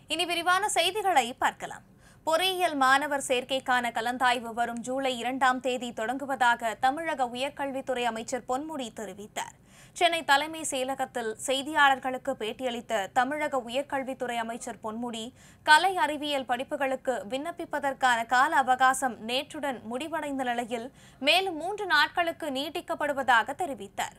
இனி விரிவான செய்திகளை பார்க்கலாம் பொறியியல் மாணவர் சேர்க்கைக்கான கலந்தாய்வு வரும் ஜூலை இரண்டாம் தேதி தொடங்குவதாக தமிழக உயர்கல்வித்துறை அமைச்சர் பொன்முடி தெரிவித்தார் சென்னை தலைமை செயலகத்தில் செய்தியாளர்களுக்கு பேட்டியளித்த தமிழக உயர்கல்வித்துறை அமைச்சர் பொன்முடி கலை அறிவியல் படிப்புகளுக்கு விண்ணப்பிப்பதற்கான கால அவகாசம் நேற்றுடன் முடிவடைந்த நிலையில் மேலும் மூன்று நாட்களுக்கு நீட்டிக்கப்படுவதாக தெரிவித்தார்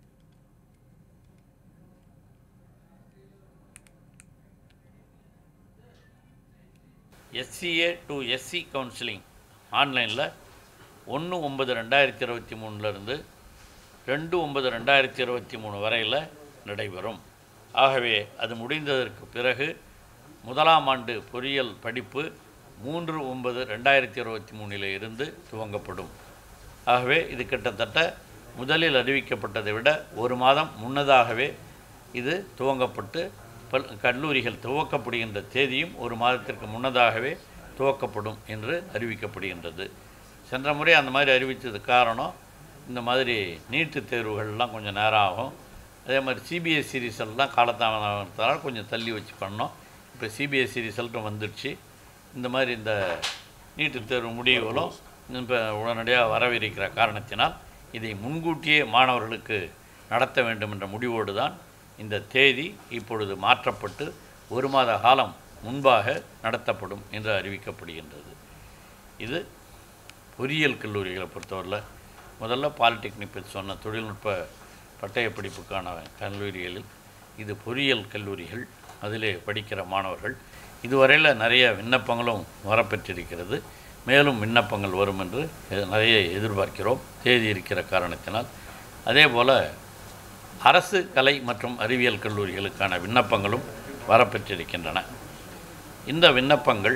எஸ்சிஏ டு எஸ்சி கவுன்சிலிங் ஆன்லைனில் ஒன்று ஒன்பது ரெண்டாயிரத்தி இருபத்தி மூணுலேருந்து ரெண்டு ஒன்பது ரெண்டாயிரத்தி இருபத்தி மூணு வரையில் நடைபெறும் ஆகவே அது முடிந்ததற்கு பிறகு முதலாம் ஆண்டு பொறியியல் படிப்பு மூன்று ஒன்பது ரெண்டாயிரத்தி இருபத்தி மூணில் இருந்து துவங்கப்படும் ஆகவே இது கிட்டத்தட்ட முதலில் அறிவிக்கப்பட்டதை விட ஒரு மாதம் முன்னதாகவே இது துவங்கப்பட்டு பல் கல்லூரிகள் துவக்கப்படுகின்ற தேதியும் ஒரு மாதத்திற்கு முன்னதாகவே துவக்கப்படும் என்று அறிவிக்கப்படுகின்றது சென்ற முறை அந்த மாதிரி அறிவித்தது காரணம் இந்த மாதிரி நீட்டுத் தேர்வுகள்லாம் கொஞ்சம் நேரம் ஆகும் அதே மாதிரி சிபிஎஸ்சி ரிசல்ட்லாம் காலதாமதத்தால் கொஞ்சம் தள்ளி வச்சு பண்ணோம் இப்போ சிபிஎஸ்சி ரிசல்ட்டும் வந்துடுச்சு இந்த மாதிரி இந்த நீட்டுத் தேர்வு முடிவுகளும் இப்போ உடனடியாக வரவிருக்கிற காரணத்தினால் இதை முன்கூட்டியே மாணவர்களுக்கு நடத்த வேண்டும் என்ற முடிவோடு தான் இந்த தேதி இப்பொழுது மாற்றப்பட்டு ஒரு மாத காலம் முன்பாக நடத்தப்படும் என்று அறிவிக்கப்படுகின்றது இது பொறியியல் கல்லூரிகளை பொறுத்தவரையில் முதல்ல பாலிடெக்னிக் பற்றி சொன்ன தொழில்நுட்ப பட்டய படிப்புக்கான கல்லூரிகளில் இது பொறியியல் கல்லூரிகள் அதிலே படிக்கிற மாணவர்கள் இதுவரையில் நிறைய விண்ணப்பங்களும் வரப்பெற்றிருக்கிறது மேலும் விண்ணப்பங்கள் வரும் என்று எ- நிறைய எதிர்பார்க்கிறோம் தேதி இருக்கிற காரணத்தினால் அதே போல் அரசு கலை மற்றும் அறிவியல் கல்லூரிகளுக்கான விண்ணப்பங்களும் வரப்பெற்றிருக்கின்றன இந்த விண்ணப்பங்கள்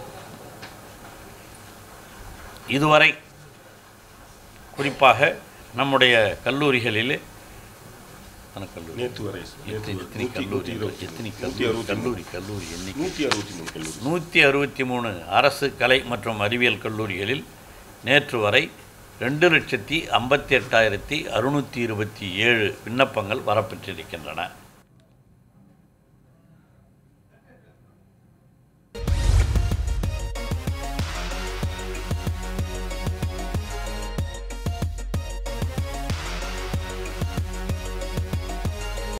இதுவரை குறிப்பாக நம்முடைய கல்லூரிகளிலே எத்தனை கல்லூரி நேற்று வரை எத்தனை எத்தனை நூற்றி- கல்லூரி நூற்றி எத்தனை நூற்றி கல்லூரி அறுபத்தி கல்லூரி கல்லூரி எண்ணிக்கை நூற்றி அறுபத்தி மூணு கல்லூரி நூற்றி அறுபத்தி மூணு அரசு கலை மற்றும் அறிவியல் கல்லூரிகளில் நேற்று வரை ரெண்டு லட்சத்தி ஐம்பத்தி எட்டாயிரத்தி அறுநூற்றி இருபத்தி ஏழு விண்ணப்பங்கள் வரப்பெற்றிருக்கின்றன